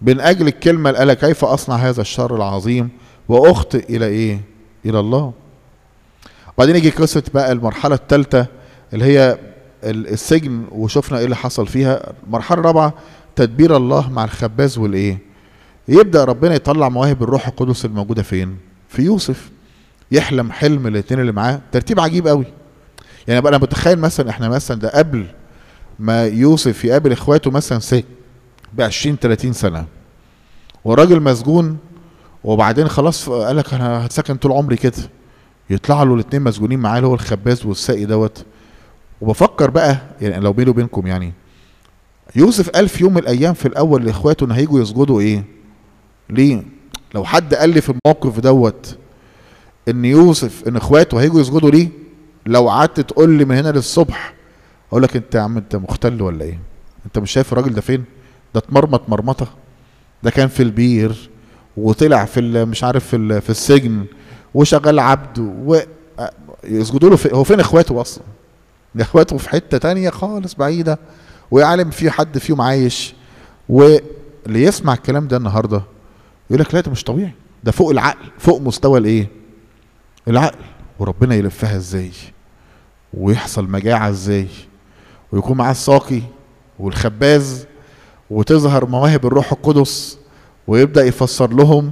من اجل الكلمه اللي قالها كيف اصنع هذا الشر العظيم واخطئ الى ايه الى الله بعدين يجي قصه بقى المرحله الثالثه اللي هي ال- السجن وشفنا ايه اللي حصل فيها المرحله الرابعه تدبير الله مع الخباز والايه يبدا ربنا يطلع مواهب الروح القدس الموجوده فين في يوسف يحلم حلم الاثنين اللي معاه ترتيب عجيب قوي يعني بقى انا متخيل مثلا احنا مثلا ده قبل ما يوسف يقابل اخواته مثلا سي ب 20 30 سنه والراجل مسجون وبعدين خلاص قال لك انا هتسكن طول عمري كده يطلع له الاثنين مسجونين معاه اللي هو الخباز والساقي دوت وبفكر بقى يعني لو بيني وبينكم يعني يوسف قال في يوم من الايام في الاول لاخواته ان هيجوا يسجدوا ايه ليه لو حد قال لي في الموقف دوت ان يوسف ان اخواته هيجوا يسجدوا ليه لو قعدت تقول لي من هنا للصبح اقول لك انت يا عم انت مختل ولا ايه انت مش شايف الراجل ده فين ده اتمرمط مرمطه ده كان في البير وطلع في ال- مش عارف في ال- في السجن وشغال عبد و يسجدوا له في هو فين اخواته اصلا ده اخواته في حته تانية خالص بعيده ويعلم في حد فيهم عايش واللي يسمع الكلام ده النهارده يقول لك لا ده مش طبيعي ده فوق العقل فوق مستوى الايه العقل وربنا يلفها ازاي ويحصل مجاعة ازاي ويكون معاه الساقي والخباز وتظهر مواهب الروح القدس ويبدأ يفسر لهم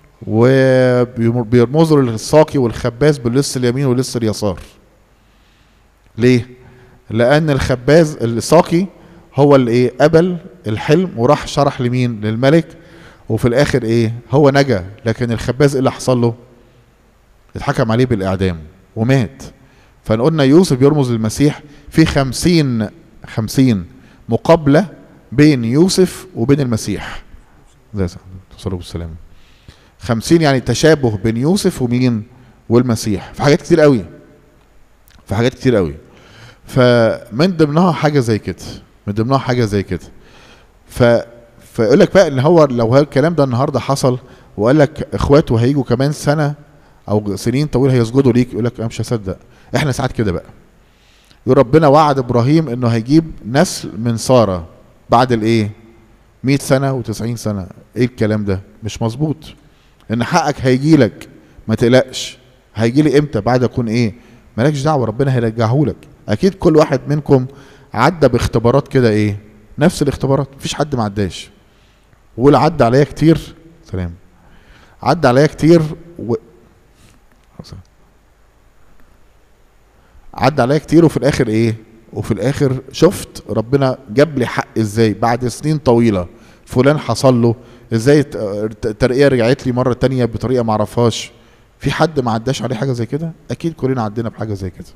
وبيرمزوا للساقي والخباز باللص اليمين واللص اليسار ليه لان الخباز الساقي هو اللي ايه قبل الحلم وراح شرح لمين للملك وفي الاخر ايه هو نجا لكن الخباز ايه اللي حصل له اتحكم عليه بالاعدام ومات فقلنا يوسف بيرمز للمسيح في خمسين خمسين مقابلة بين يوسف وبين المسيح زي صلى الله والسلام خمسين يعني تشابه بين يوسف ومين والمسيح في حاجات كتير قوي في حاجات كتير قوي فمن ضمنها حاجة زي كده من ضمنها حاجة زي كده ف فيقول لك بقى ان هو لو هو الكلام ده النهارده حصل وقال لك اخواته هيجوا كمان سنه او سنين طويله هيسجدوا ليك يقول لك انا مش هصدق احنا ساعات كده بقى يقول ربنا وعد ابراهيم انه هيجيب نسل من ساره بعد الايه 100 سنه و90 سنه ايه الكلام ده مش مظبوط ان حقك هيجي لك ما تقلقش هيجي لي امتى بعد اكون ايه مالكش دعوه ربنا هيرجعه لك اكيد كل واحد منكم عدى باختبارات كده ايه نفس الاختبارات مفيش حد ما عداش وقول عدى عليا كتير سلام عدى عليا كتير و... عدى عليا كتير وفي الاخر ايه وفي الاخر شفت ربنا جاب لي حق ازاي بعد سنين طويله فلان حصل له ازاي ت- ترقيه رجعت لي مره تانية بطريقه ما اعرفهاش في حد ما عداش عليه حاجه زي كده اكيد كلنا عدينا بحاجه زي كده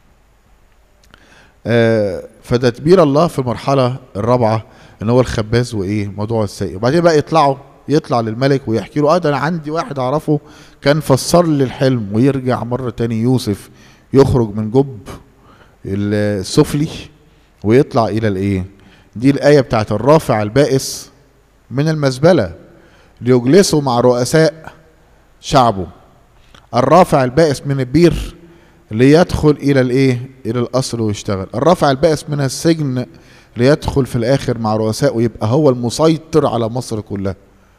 آه فتدبير الله في المرحله الرابعه ان هو الخباز وايه موضوع السيء وبعدين بقى يطلعوا يطلع للملك ويحكي له اه ده انا عندي واحد اعرفه كان فسر لي الحلم ويرجع مره تاني يوسف يخرج من جب السفلي ويطلع الى الايه دي الايه بتاعت الرافع البائس من المزبله ليجلسوا مع رؤساء شعبه الرافع البائس من البير ليدخل الى الايه الى القصر ويشتغل الرافع البائس من السجن ليدخل في الاخر مع رؤساء ويبقى هو المسيطر على مصر كلها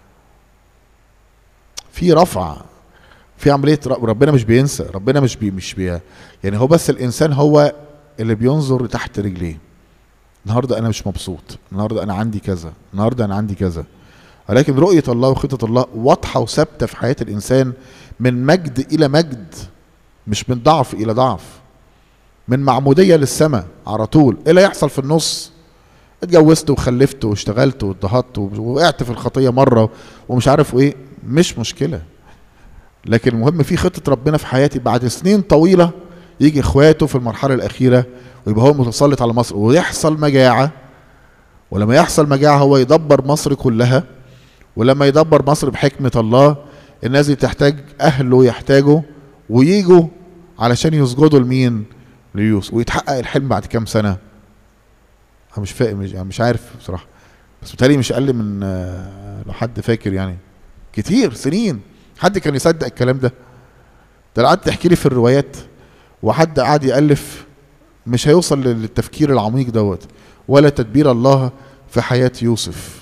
في رفع في عمليه ر- ربنا مش بينسى ربنا مش بي مش بي يعني هو بس الانسان هو اللي بينظر تحت رجليه النهارده انا مش مبسوط النهارده انا عندي كذا النهارده انا عندي كذا ولكن رؤيه الله وخطه الله واضحه وثابته في حياه الانسان من مجد الى مجد مش من ضعف الى ضعف من معموديه للسماء على طول ايه اللي يحصل في النص اتجوزت وخلفت واشتغلت واتضغطت ووقعت في الخطيه مره ومش عارف ايه مش مشكله لكن المهم في خطه ربنا في حياتي بعد سنين طويله يجي اخواته في المرحله الاخيره ويبقى هو المتسلط على مصر ويحصل مجاعه ولما يحصل مجاعه هو يدبر مصر كلها ولما يدبر مصر بحكمه الله الناس دي تحتاج اهله يحتاجوا ويجوا علشان يسجدوا لمين ليوسف ويتحقق الحلم بعد كام سنه انا مش فاهم مش, يعني مش عارف بصراحه بس بالتالي مش اقل من آه، لو حد فاكر يعني كتير سنين حد كان يصدق الكلام ده ده لو قعدت تحكي لي في الروايات وحد قعد يالف مش هيوصل للتفكير العميق دوت ولا تدبير الله في حياه يوسف